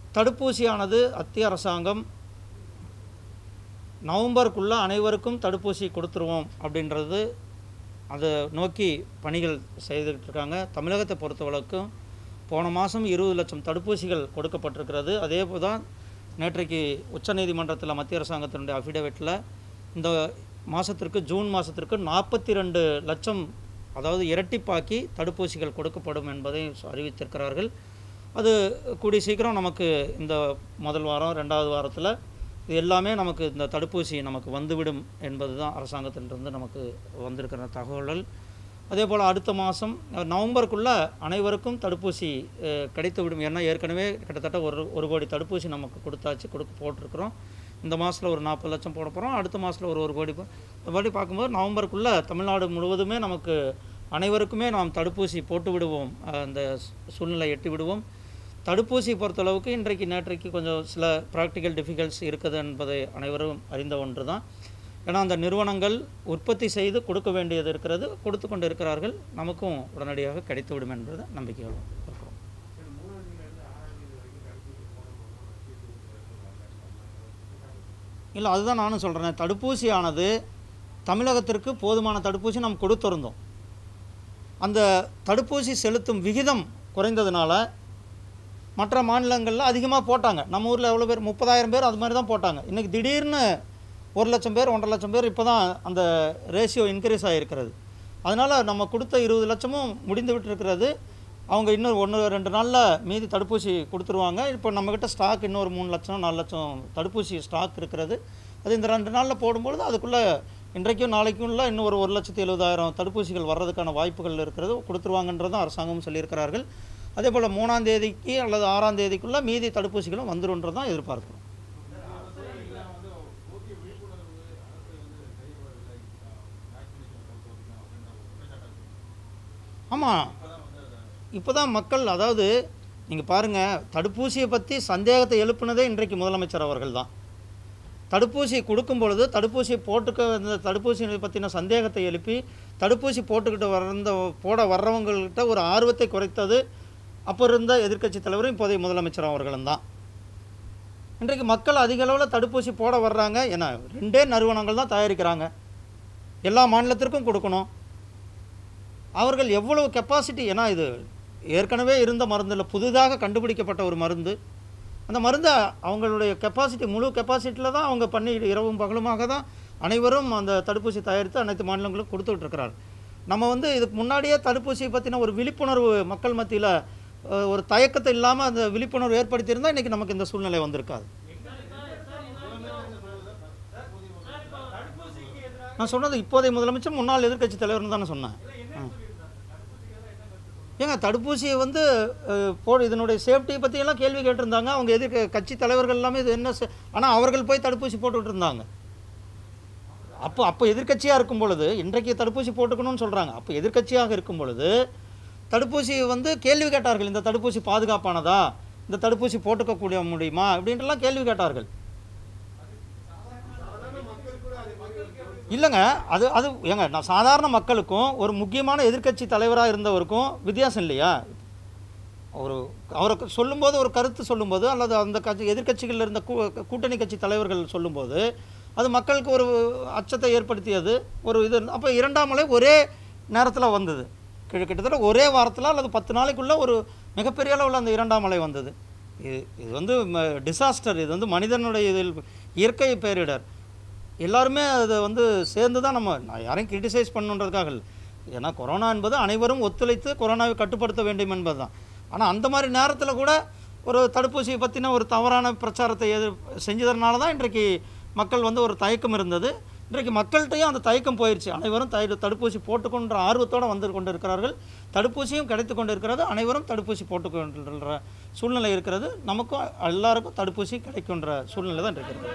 தடுப்பூசியானது மத்திய அரசாங்கம் நவம்பருக்குள்ளே அனைவருக்கும் தடுப்பூசி கொடுத்துருவோம் அப்படின்றது அதை நோக்கி பணிகள் செய்துக்கிட்டு இருக்காங்க தமிழகத்தை பொறுத்தவரைக்கும் போன மாதம் இருபது லட்சம் தடுப்பூசிகள் கொடுக்கப்பட்டிருக்கிறது அதே போல் தான் நேற்றைக்கு உச்சநீதிமன்றத்தில் மத்திய அரசாங்கத்தினுடைய அஃபிடவிட்டில் இந்த மாதத்திற்கு ஜூன் மாதத்திற்கு நாற்பத்தி ரெண்டு லட்சம் அதாவது இரட்டிப்பாக்கி தடுப்பூசிகள் கொடுக்கப்படும் என்பதை அறிவித்திருக்கிறார்கள் அது கூடி சீக்கிரம் நமக்கு இந்த முதல் வாரம் ரெண்டாவது வாரத்தில் இது எல்லாமே நமக்கு இந்த தடுப்பூசி நமக்கு வந்துவிடும் என்பது தான் அரசாங்கத்திலிருந்து நமக்கு வந்திருக்கிற தகவல்கள் அதே போல் அடுத்த மாதம் நவம்பருக்குள்ளே அனைவருக்கும் தடுப்பூசி அஹ், கிடைத்து விடும் ஏன்னா ஏற்கனவே கிட்டத்தட்ட ஒரு ஒரு கோடி தடுப்பூசி நமக்கு கொடுத்தாச்சு கொடுக்க போட்டிருக்கிறோம் இந்த மாதத்தில் ஒரு நாற்பது லட்சம் போட போகிறோம் அடுத்த மாதத்தில் ஒரு ஒரு கோடி போ- இந்த மாதிரி பார்க்கும்போது நவம்பருக்குள்ளே தமிழ்நாடு முழுவதுமே நமக்கு அனைவருக்குமே நாம் தடுப்பூசி போட்டு விடுவோம் அஹ், அந்த சூ- சூழ்நிலை எட்டி விடுவோம் தடுப்பூசி பொறுத்தளவுக்கு இன்றைக்கு நேற்றைக்கு கொஞ்சம் சில ப்ராக்டிக்கல் டிஃபிகல்ட்ஸ் இருக்குது என்பதை அனைவரும் அறிந்த ஒன்று தான் ஏன்னா அந்த நிறுவனங்கள் உற்பத்தி செய்து கொடுக்க வேண்டியது இருக்கிறது கொடுத்து கொண்டு இருக்கிறார்கள் நமக்கும் உடனடியாக கிடைத்துவிடும் என்பது நம்பிக்கையோடு இருக்கிறோம் இல்லை அதுதான் நானும் சொல்கிறேன் தடுப்பூசியானது தமிழகத்திற்கு போதுமான தடுப்பூசி நாம் கொடுத்திருந்தோம் அந்த தடுப்பூசி செலுத்தும் விகிதம் குறைந்ததுனால மற்ற மாநிலங்களில் அதிகமாக போட்டாங்க நம்ம ஊரில் எவ்வளோ பேர் முப்பதாயிரம் பேர் அது மாதிரி தான் போட்டாங்க இன்றைக்கி திடீர்னு ஒரு லட்சம் பேர் ஒன்றரை லட்சம் பேர் இப்போ தான் அந்த ரேஷியோ இன்க்ரீஸ் ஆகிருக்கிறது அதனால் நம்ம கொடுத்த இருபது லட்சமும் முடிந்து விட்டுருக்கிறது அவங்க இன்னும் ஒன்று ரெண்டு நாளில் மீதி தடுப்பூசி கொடுத்துருவாங்க இப்போ நம்மக்கிட்ட ஸ்டாக் இன்னொரு மூணு லட்சம் நாலு லட்சம் தடுப்பூசி ஸ்டாக் இருக்கிறது அது இந்த ரெண்டு நாளில் போடும்பொழுது அதுக்குள்ளே இன்றைக்கும் நாளைக்கும் உள்ள இன்னும் ஒரு ஒரு லட்சத்தி எழுபதாயிரம் தடுப்பூசிகள் வர்றதுக்கான வாய்ப்புகள் இருக்கிறது கொடுத்துருவாங்கன்றதும் அரசாங்கமும் சொல்லியிருக்கிறார்கள் அதே போல் மூணாம் தேதிக்கு அல்லது ஆறாம் தேதிக்குள்ளே மீதி தடுப்பூசிகளும் வந்துருன்றதான் எதிர்பார்க்கிறோம் ஆமாம் இப்போ தான் மக்கள் அதாவது நீங்கள் பாருங்கள் தடுப்பூசியை பற்றி சந்தேகத்தை எழுப்புனதே இன்றைக்கு முதலமைச்சர் அவர்கள் தான் தடுப்பூசி கொடுக்கும் பொழுது தடுப்பூசியை போட்டுக்க இந்த தடுப்பூசியை பற்றின சந்தேகத்தை எழுப்பி தடுப்பூசி போட்டுக்கிட்டு வர்ற போட வர்றவங்கள்கிட்ட ஒரு ஆர்வத்தை குறைத்தது அப்போ இருந்த எதிர்க்கட்சி தலைவரும் இப்போதைய முதலமைச்சர் அவர்களும் தான் இன்றைக்கு மக்கள் அதிக அளவில் தடுப்பூசி போட வர்றாங்க ஏன்னா ரெண்டே நிறுவனங்கள் தான் தயாரிக்கிறாங்க எல்லா மாநிலத்திற்கும் கொடுக்கணும் அவர்கள் எவ்வளவு கெப்பாசிட்டி ஏன்னா இது ஏற்கனவே இருந்த மருந்தில் புதிதாக கண்டுபிடிக்கப்பட்ட ஒரு மருந்து அந்த மருந்தை அவங்களுடைய கெப்பாசிட்டி முழு கெப்பாசிட்டியில் தான் அவங்க பண்ணி இரவும் பகலுமாக தான் அனைவரும் அந்த தடுப்பூசி தயாரித்து அனைத்து மாநிலங்களும் கொடுத்துட்டு இருக்கிறார் நம்ம வந்து இதுக்கு முன்னாடியே தடுப்பூசியை பற்றின ஒரு விழிப்புணர்வு மக்கள் மத்தியில் ஒரு தயக்கத்தை இல்லாமல் அந்த விழிப்புணர்வு ஏற்படுத்தியிருந்தால் இன்றைக்கி நமக்கு இந்த சூழ்நிலை வந்திருக்காது நான் சொன்னது இப்போதைய முதலமைச்சர் முன்னாள் எதிர்க்கட்சி தலைவர்னு தானே சொன்னேன் ஆ. ஏங்க தடுப்பூசியை வந்து அஹ், போ இதனுடைய சேஃப்டியை பற்றியெல்லாம் கேள்வி கேட்டிருந்தாங்க அவங்க எதிர்க்க கட்சி தலைவர்கள் எல்லாமே இது என்ன ஆனால் அவர்கள் போய் தடுப்பூசி போட்டுக்கிட்டு இருந்தாங்க அப்போ அப்போ எதிர்க்கட்சியாக இருக்கும் பொழுது இன்றைக்கு தடுப்பூசி போட்டுக்கணும்னு சொல்கிறாங்க அப்போ எதிர்க்கட்சியாக இருக்கும் பொழுது தடுப்பூசி வந்து கேள்வி கேட்டார்கள் இந்த தடுப்பூசி பாதுகாப்பானதா இந்த தடுப்பூசி போட்டுக்கக்கூடிய முடியுமா அப்படின்ட்டுலாம் கேள்வி கேட்டார்கள் இல்லைங்க அது அது ஏங்க நான் சாதாரண மக்களுக்கும் ஒரு முக்கியமான எதிர்க்கட்சி தலைவராக இருந்தவருக்கும் வித்தியாசம் இல்லையா ஒரு அவருக்கு சொல்லும்போது ஒரு கருத்து சொல்லும்போது அல்லது அந்த கட்சி எதிர்க்கட்சிகளில் இருந்த கூ கூட்டணி கட்சி தலைவர்கள் சொல்லும்போது அது மக்களுக்கு ஒரு அச்சத்தை ஏற்படுத்தியது ஒரு இது அப்போ இரண்டாம் அலை ஒரே நேரத்தில் வந்தது கிட்ட- கிட்டத்தட்ட ஒரே வாரத்தில் அல்லது பத்து நாளைக்குள்ளே ஒரு மிகப்பெரிய அளவில் அந்த இரண்டாம் அலை வந்தது இது இது வந்து டிசாஸ்டர் இது வந்து மனிதனுடைய இதில் இயற்கை பேரிடர் எல்லாருமே அதை வந்து சேர்ந்து தான் நம்ம நான் யாரையும் கிரிட்டிசைஸ் பண்ணுன்றதுக்காக இல்லை ஏன்னா கொரோனா என்பது அனைவரும் ஒத்துழைத்து கொரோனாவை கட்டுப்படுத்த வேண்டும் என்பது தான் ஆனால் அந்த மாதிரி நேரத்தில் கூட ஒரு தடுப்பூசியை பற்றின ஒரு தவறான பிரச்சாரத்தை எதிர் செஞ்சதுனால தான் இன்றைக்கு மக்கள் வந்து ஒரு தயக்கம் இருந்தது இன்றைக்கு மக்கள்கிட்டையும் அந்த தயக்கம் போயிடுச்சு அனைவரும் தை தடுப்பூசி போட்டுக்கொன்ற ஆர்வத்தோடு வந்து கொண்டு இருக்கிறார்கள் தடுப்பூசியும் கிடைத்து கொண்டு இருக்கிறது அனைவரும் தடுப்பூசி போட்டுக்கொன்ற சூழ்நிலை இருக்கிறது நமக்கும் எல்லாருக்கும் தடுப்பூசி கிடைக்கின்ற சூழ்நிலை தான் இருக்கிறது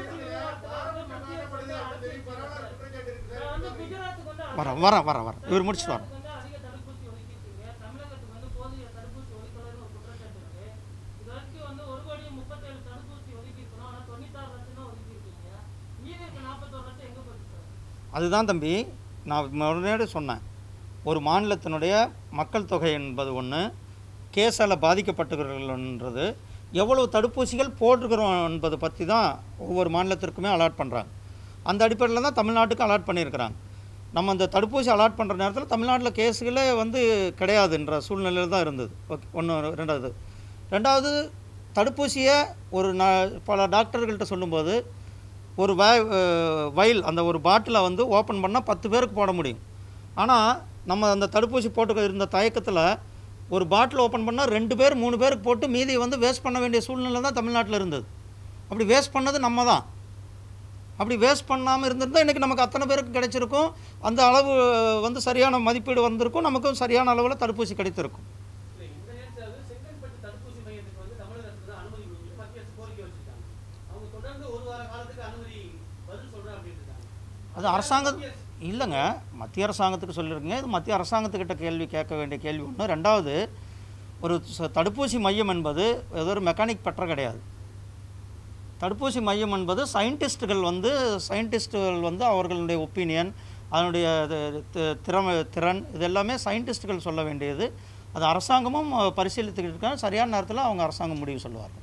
வந்து குஜராத்துக்கு வந்து வரேன் வரேன் வரேன் வரேன் இவர் முடிச்சுட்டு வரேன் வந்து அதிக தடுப்பூசி ஒதுக்கியிருக்கீங்க தமிழகத்துக்கு வந்து போதிய தடுப்பூசி ஒதுக்கலன்னு ஒரு குற்றச்சாட்டு இருக்கு இது வரைக்கும் வந்து ஒரு கோடி முப்பத்தேழு தடுப்பூசி ஒதுக்கியிருக்கணும் ஆனால் தொண்ணூத்தாறு லட்சம் தான் ஒதுக்கியிருக்கீங்க மீதி இருக்க நாற்பத்தோரு லட்சம் எங்கே போச்சு சார் அதுதான் தம்பி நான் முன்னாடி சொன்னேன் ஒரு மாநிலத்தினுடைய மக்கள் தொகை என்பது ஒன்று கேஸால் பாதிக்கப்பட்டவர்கள்ன்றது எவ்வளவு தடுப்பூசிகள் போட்டிருக்கிறோம் என்பதை பற்றி தான் ஒவ்வொரு மாநிலத்திற்குமே அலாட் பண்ணுறாங்க அந்த அடிப்படையில் தான் தமிழ்நாட்டுக்கு அலாட் பண்ணியிருக்கிறாங்க நம்ம அந்த தடுப்பூசி அலாட் பண்ணுற நேரத்தில் தமிழ்நாட்டில் கேஸுகளே வந்து கிடையாதுன்ற சூழ்நிலையில் தான் இருந்தது ஓகே ஒன்று ரெண்டாவது ரெண்டாவது தடுப்பூசியை ஒரு ந பல டாக்டர்கள்ட்ட சொல்லும்போது ஒரு வய வயல் அந்த ஒரு பாட்டிலை வந்து ஓப்பன் பண்ணால் பத்து பேருக்கு போட முடியும் ஆனால் நம்ம அந்த தடுப்பூசி போட்டு இருந்த தயக்கத்தில் ஒரு பாட்டில் ஓப்பன் பண்ணால் ரெண்டு பேர் மூணு பேருக்கு போட்டு மீதியை வந்து வேஸ்ட் பண்ண வேண்டிய சூழ்நிலை தான் தமிழ்நாட்டில் இருந்தது அப்படி வேஸ்ட் பண்ணது நம்ம தான் அப்படி வேஸ்ட் பண்ணாமல் இருந்திருந்தால் இன்றைக்கி நமக்கு அத்தனை பேருக்கு கிடைச்சிருக்கும் அந்த அளவு வந்து சரியான மதிப்பீடு வந்திருக்கும் நமக்கும் சரியான அளவில் தடுப்பூசி கிடைத்திருக்கும் இல்ல, இந்த நேரத்துல செங்கல்பட்டு தடுப்பூசி மையத்துக்கு வந்து தமிழக அரசு தான் அனுமதி கொடுக்கல. மத்திய அரசு கோரிக்கை வச்சிருக்காங்க. அவங்க தொடர்ந்து ஒரு வார காலத்துக்கு அனுமதி பதில் சொல்றேன் அப்படின்னு இருக்காங்க. அது அரசாங்கம் இல்லைங்க மத்திய அரசாங்கத்துக்கு சொல்லியிருக்கீங்க இது மத்திய அரசாங்கத்துக்கிட்ட கேள்வி கேட்க வேண்டிய கேள்வி ஒன்று ரெண்டாவது ஒரு ச- தடுப்பூசி மையம் என்பது ஏதோ ஒரு மெக்கானிக் பற்ற கிடையாது தடுப்பூசி மையம் என்பது சயின்டிஸ்ட்டுகள் வந்து சயின்டிஸ்ட்டுகள் வந்து அவர்களுடைய ஒப்பீனியன் அதனுடைய இது- தி- திறமை திறன் இது எல்லாமே சயின்டிஸ்ட்டுகள் சொல்ல வேண்டியது அது அரசாங்கமும் அஹ், பரிசீலித்துக்கிட்டு இருக்காங்க சரியான நேரத்தில் அவங்க அரசாங்கம் முடிவு சொல்லுவார்கள்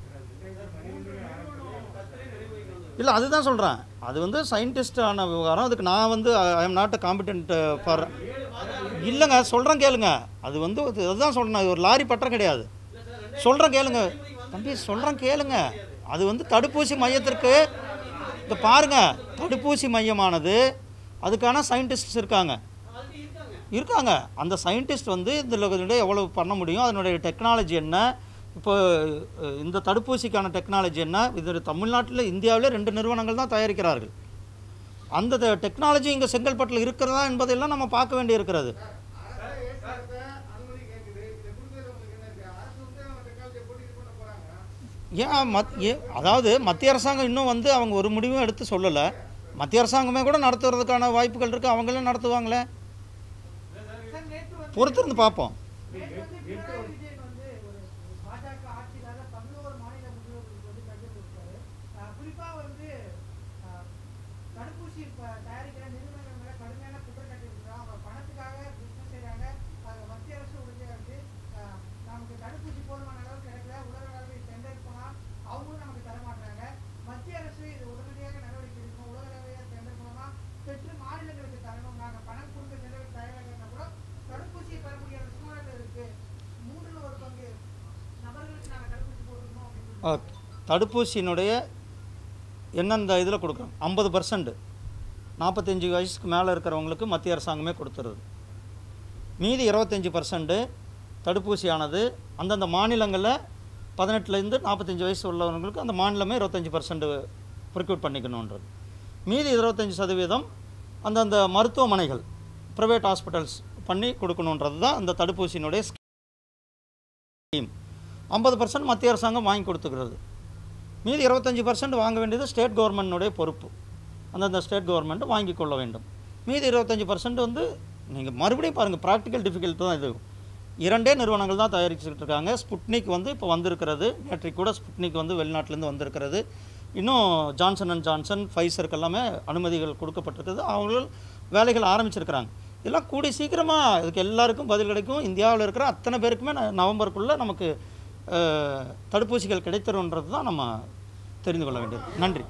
இல்லை அதுதான் சொல்கிறேன் அது வந்து சயின்டிஸ்டான விவகாரம் அதுக்கு நான் வந்து I am not a competent for இல்லைங்க சொல்கிறேன் கேளுங்க அது வந்து அது- அதுதான் சொல்கிறேன் ஒரு லாரி பற்ற கிடையாது சொல்கிறேன் கேளுங்க தம்பி சொல்கிறேன் கேளுங்க அது வந்து தடுப்பூசி மையத்திற்கு இந்த பாருங்க தடுப்பூசி மையமானது அதுக்கான சயின்டிஸ்ட்ஸ் இருக்காங்க இருக்காங்க அந்த சயின்டிஸ்ட் வந்து இதில் எவ்வளவு பண்ண முடியும் அதனுடைய டெக்னாலஜி என்ன இப்போ அஹ், இந்த தடுப்பூசிக்கான டெக்னாலஜி என்ன இது தமிழ்நாட்டில் இந்தியாவிலே ரெண்டு நிறுவனங்கள் தான் தயாரிக்கிறார்கள் அந்த டெக்னாலஜி இங்கே செங்கல்பட்டில் இருக்கிறதா என்பதெல்லாம் நம்ம பார்க்க வேண்டி இருக்கிறது ஏன் மத் ஏ அதாவது மத்திய அரசாங்கம் இன்னும் வந்து அவங்க ஒரு முடிவும் எடுத்து சொல்லலை மத்திய அரசாங்கமே கூட நடத்துறதுக்கான வாய்ப்புகள் இருக்குது அவங்களே நடத்துவாங்களே பொறுத்திருந்து பார்ப்போம் நேற்று வந்து பினராயி விஜயன் வந்து ஒரு பாஜக ஆட்சியிலான பதினோரு மாநில முதல்வர்களுக்கு வந்து கடிதம் கொடுத்தாரு அஹ் குறிப்பா வந்து அஹ், தடுப்பூசி ப- தயாரிக்கிற நிறுவனங்கள் மேல கடுமையான குற்றச்சாட்டு இருக்கிறோம் அவங்க பணத்துக்காக பிசினஸ் செய்றாங்க அது மத்திய அரசு உறுதியா இருக்கு அஹ், நமக்கு தடுப்பூசி போதுமான அளவு கிடைக்கல உலக அளவில் டெண்டர் போனா அவங்களும் நமக்கு தர மாட்டாங்க மத்திய அரசு இது உடனடியாக நடவடிக்கை எடுக்கணும் உலக அளவில் டெண்டர் மூலமா பெற்று மாநிலங்களுக்கு தரணும் நாங்க பணம் கொடுக்க செலவு தயாராக இருந்தா கூட தடுப்பூசியை பெற முடியாத சூழ்நிலை இருக்கு மூணுல ஒரு பங்கு நபர்களுக்கு நாங்க தடுப்பூசி போட்டுக்கணும் அப்படின்னு சொல்லி ஓகே தடுப்பூசியினுடைய எந்தெந்த இதில் கொடுக்குறோம் ஐம்பது பர்சன்ட் நாற்பத்தஞ்சு வயசுக்கு மேலே இருக்கிறவங்களுக்கு மத்திய அரசாங்கமே கொடுத்துருது மீதி இருபத்தஞ்சி பர்சன்ட் தடுப்பூசியானது அந்தந்த மாநிலங்களில் பதினெட்டுலேருந்து நாற்பத்தஞ்சு வயசு உள்ளவங்களுக்கு அந்த மாநிலமே இருபத்தஞ்சி பர்சன்ட் ப்ரிக்யூட் பண்ணிக்கணுன்றது மீதி இருபத்தஞ்சி சதவீதம் அந்தந்த மருத்துவமனைகள் ப்ரைவேட் ஹாஸ்பிட்டல்ஸ் பண்ணி கொடுக்கணுன்றது தான் அந்த தடுப்பூசியினுடைய ஸ்கீம் ஐம்பது பர்சன்ட் மத்திய அரசாங்கம் வாங்கி கொடுத்துக்கிறது மீதி இருபத்தஞ்சி பர்சன்ட் வாங்க வேண்டியது ஸ்டேட் கவர்மெண்ட்டுடைய பொறுப்பு அந்தந்த ஸ்டேட் கவர்மெண்ட் வாங்கி கொள்ள வேண்டும் மீதி இருபத்தஞ்சி பர்சன்ட் வந்து நீங்கள் மறுபடியும் பாருங்கள் ப்ராக்டிக்கல் டிஃபிகல்ட் தான் இது இரண்டே நிறுவனங்கள் தான் தயாரிச்சுட்டு இருக்காங்க ஸ்புட்னிக் வந்து இப்போ வந்திருக்கிறது நேற்றைக்கு கூட ஸ்புட்னிக் வந்து வெளிநாட்டிலேருந்து வந்திருக்கிறது இன்னும் ஜான்சன் அண்ட் ஜான்சன் ஃபைசருக்கு எல்லாமே அனுமதிகள் கொடுக்கப்பட்டிருக்குது அவங்க வேலைகள் ஆரம்பிச்சிருக்கிறாங்க இதெல்லாம் கூடி சீக்கிரமாக இதுக்கு எல்லாருக்கும் பதில் கிடைக்கும் இந்தியாவில் இருக்கிற அத்தனை பேருக்குமே ந- நவம்பருக்குள்ளே நமக்கு அஹ், தடுப்பூசிகள் கிடைத்தருன்றது தான் நம்ம தெரிந்து கொள்ள வேண்டியது நன்றி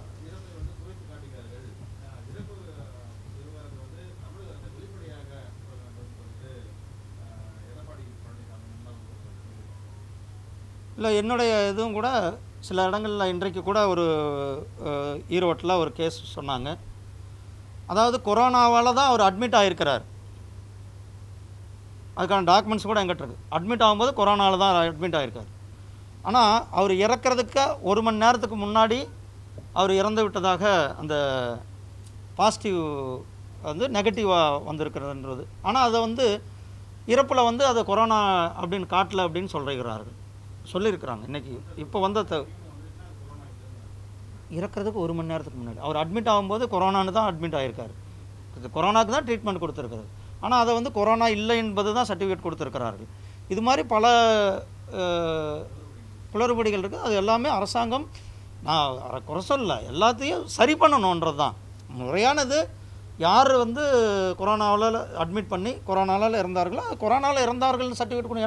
இல்லை என்னுடைய இதுவும் கூட சில இடங்களில் இன்றைக்கு கூட ஒரு அஹ், ஈரோட்டில் ஒரு கேஸ் சொன்னாங்க அதாவது கொரோனாவால் தான் அவர் அட்மிட் ஆகிருக்கிறார் அதுக்கான டாக்குமெண்ட்ஸ் கூட எங்கிட்ட இருக்குது அட்மிட் ஆகும்போது கொரோனாவில் தான் அட்மிட் ஆகிருக்கார் ஆனால் அவர் இறக்கிறதுக்கு ஒரு மணி நேரத்துக்கு முன்னாடி அவர் இறந்து விட்டதாக அந்த பாசிட்டிவ் வந்து நெகட்டிவாக வந்திருக்கிறதுன்றது ஆனால் அதை வந்து இறப்பில் வந்து அது கொரோனா அப்படின்னு காட்டல அப்படின்னு சொல்லிருக்கிறார்கள் சொல்லியிருக்கிறாங்க இன்னைக்கு இப்போ வந்த த இறக்கிறதுக்கு ஒரு மணி நேரத்துக்கு முன்னாடி அவர் அட்மிட் ஆகும்போது கொரோனான்னு தான் அட்மிட் ஆகியிருக்காரு இது கொரோனாக்கு தான் ட்ரீட்மெண்ட் கொடுத்துருக்காரு ஆனால் அதை வந்து கொரோனா இல்லை என்பது தான் சர்டிஃபிகேட் கொடுத்துருக்கிறார்கள் இது மாதிரி பல அஹ், குளறுபடிகள் இருக்குது அது எல்லாமே அரசாங்கம் நான் அர- குறை சொல்லல எல்லாத்தையும் சரி பண்ணணுன்றது தான் முறையானது யார் வந்து கொரோனாவில் அட்மிட் பண்ணி கொரோனாவில் இறந்தார்களோ கொரோனாவில் இறந்தார்கள்னு சர்டிஃபிகேட் கொடுங்க ஏன்னா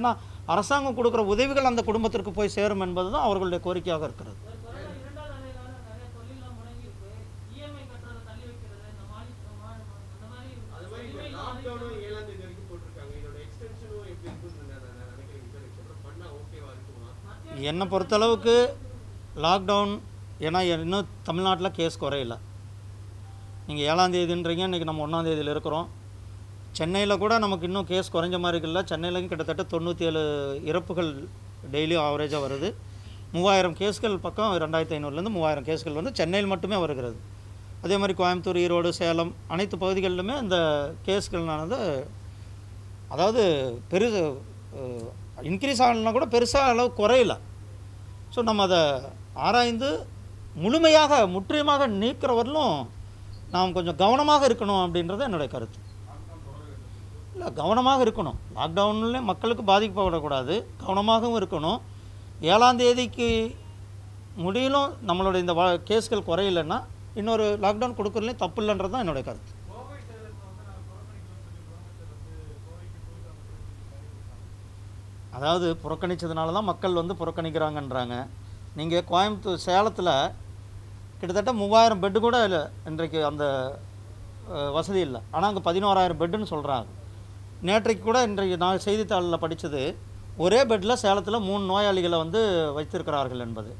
அரசாங்கம் கொடுக்குற உதவிகள் அந்த குடும்பத்திற்கு போய் சேரும் என்பது தான் அவர்களுடைய கோரிக்கையாக இருக்கிறது ஒரு கொரோனா இரண்டாவது அலையிலான நிறைய தொழிலாம் முடங்கியிருக்கு இஎம்ஐ கட்டுறதை தள்ளி வைக்கிறது இந்த மாதிரி அந்த மாதிரி அது மாதிரி இந்த சலுகைலாம் லாக்டவுனும் அதிகம். ஏழாம் தேதி வரைக்கும் போட்டிருக்காங்க இதோட எக்ஸ்டென்ஷனும் எப்படி இருக்குன்னு நான் நான் நினைக்கிறேன் சார் இதுக்கப்புறம் பண்ணா ஓகேவா இருக்குமா மத்திய என்னை பொறுத்தளவுக்கு லாக்டவுன் ஏன்னா இன்னும் தமிழ்நாட்டில் கேஸ் குறையல நீங்கள் ஏழாம் தேதின்றீங்க இன்றைக்கி நம்ம ஒன்றாம் தேதியில் இருக்கிறோம் சென்னையில் கூட நமக்கு இன்னும் கேஸ் குறைஞ்ச மாதிரி இருக்குல்ல சென்னையிலையும் கிட்டத்தட்ட தொண்ணூற்றி ஏழு இறப்புகள் டெய்லியும் ஆவரேஜாக வருது மூவாயிரம் கேஸ்கள் பக்கம் ரெண்டாயிரத்தி ஐநூறுலேருந்து மூவாயிரம் கேஸ்கள் வந்து சென்னையில் மட்டுமே வருகிறது அதே மாதிரி கோயம்புத்தூர் ஈரோடு சேலம் அனைத்து பகுதிகளிலுமே இந்த கேஸ்கள்னானது அதாவது பெரு இன்க்ரீஸ் ஆகலைன்னா கூட பெருசாக அளவு குறையல ஸோ நம்ம அதை ஆராய்ந்து முழுமையாக முற்றிலுமாக நீக்கிறவர்களும் நாம் கொஞ்சம் கவனமாக இருக்கணும் அப்படின்றது என்னுடைய கருத்து இல்லை கவனமாக இருக்கணும் லாக்டவுன்ல மக்களுக்கு பாதிக்கப்படக்கூடாது கவனமாகவும் இருக்கணும் ஏழாம் தேதிக்கு முடியலும் நம்மளுடைய இந்த வா கேஸ்கள் குறையலைன்னா இன்னொரு லாக்டவுன் கொடுக்குறதுலையும் தப்பு இல்லைன்றது தான் என்னுடைய கருத்து அதாவது புறக்கணித்ததுனால தான் மக்கள் வந்து புறக்கணிக்கிறாங்கன்றாங்க நீங்கள் கோயம்புத்தூர் சேலத்தில் கிட்டத்தட்ட மூவாயிரம் பெட்டு கூட இல்லை இன்றைக்கு அந்த அஹ், வசதி இல்லை ஆனால் அங்கே பதினோராயிரம் பெட்டுன்னு சொல்கிறாங்க நேற்றைக்கு கூட இன்றைக்கு நான் செய்தித்தாளில் படித்தது ஒரே பெட்டில் சேலத்தில் மூணு நோயாளிகளை வந்து வைத்திருக்கிறார்கள் என்பது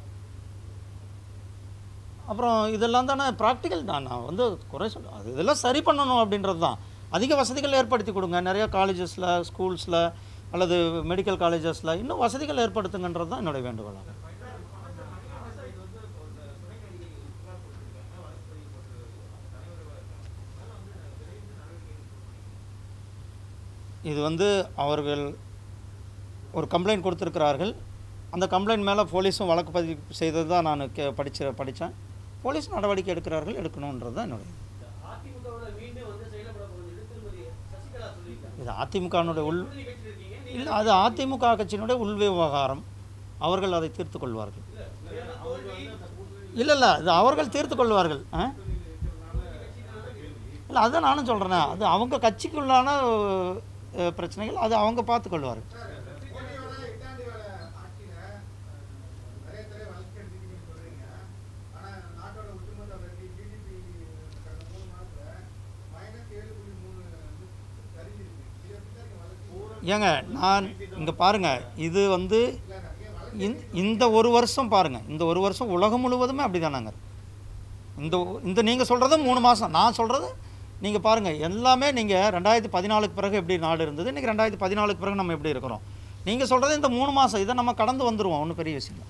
அப்புறம் இதெல்லாம் தானே ப்ராக்டிக்கல் தான் நான் வந்து குறை சொல்ல அது இதெல்லாம் சரி பண்ணணும் அப்படின்றது தான் அதிக வசதிகள் ஏற்படுத்தி கொடுங்க நிறைய காலேஜஸில் ஸ்கூல்ஸில் அல்லது மெடிக்கல் காலேஜஸில் இன்னும் வசதிகள் ஏற்படுத்துங்கன்றது தான் என்னுடைய வேண்டுகோளாகும் இது வந்து அவர்கள் ஒரு கம்ப்ளைண்ட் கொடுத்துருக்கிறார்கள் அந்த கம்ப்ளைண்ட் மேலே போலீஸும் வழக்கு பதிவு செய்தது தான் நான் கே படிச்ச படித்தேன் போலீஸ் நடவடிக்கை எடுக்கிறார்கள் எடுக்கணுன்றது தான் என்னுடைய இந்த அதிமுகவோட மீண்டும் வந்து செயல்பட போகுது திருமதி சசிகலா சொல்லியிருக்காங்க இது அதிமுகனுடைய உள் கூட்டணி கட்சியில் இருக்கீங்க நீங்க இல்லை அது அதிமுக கட்சியினுடைய உள் விவகாரம் அவர்கள் அதை தீர்த்து கொள்வார்கள் இல்லை இல்லை இது அவர்கள் தீர்த்து கொள்வார்கள் ஆ இல்லை அதுதான் நானும் சொல்கிறேனே அது அவங்க கட்சிக்குள்ளான அஹ், பிரச்சனைகள் அது அவங்க பார்த்து கொள்வார்கள் மோடியோட எட்டாண்டு வேலை ஆட்சியில நிறைய துறை வளர்ச்சி எடுத்துக்கிட்டீங்கன்னு சொல்றீங்க ஆனா நாட்டோட ஒட்டுமொத்த வளர்ச்சி ஜிடிபி கடந்த மூணு மாசத்துல மைனஸ் ஏழு புள்ளி மூணு சரிஞ்சிருக்கு இதை எப்படி தான் நீங்க வளர்ச்சி ஏங்க நான் இங்கே பாருங்கள் இது வந்து இந்த- இந்த ஒரு வருஷம் பாருங்கள் இந்த ஒரு வருஷம் உலகம் முழுவதுமே அப்படி தானாங்க இந்த இந்த நீங்கள் சொல்கிறது மூணு மாதம் நான் சொல்கிறது நீங்கள் பாருங்கள் எல்லாமே நீங்கள் ரெண்டாயிரத்தி பதினாலுக்கு பிறகு எப்படி நாடு இருந்தது இன்றைக்கி ரெண்டாயிரத்தி பதினாலுக்கு பிறகு நம்ம எப்படி இருக்கிறோம் நீங்கள் சொல்கிறது இந்த மூணு மாதம் இதை நம்ம கடந்து வந்துடுவோம் ஒன்றும் பெரிய விஷயம் இல்லை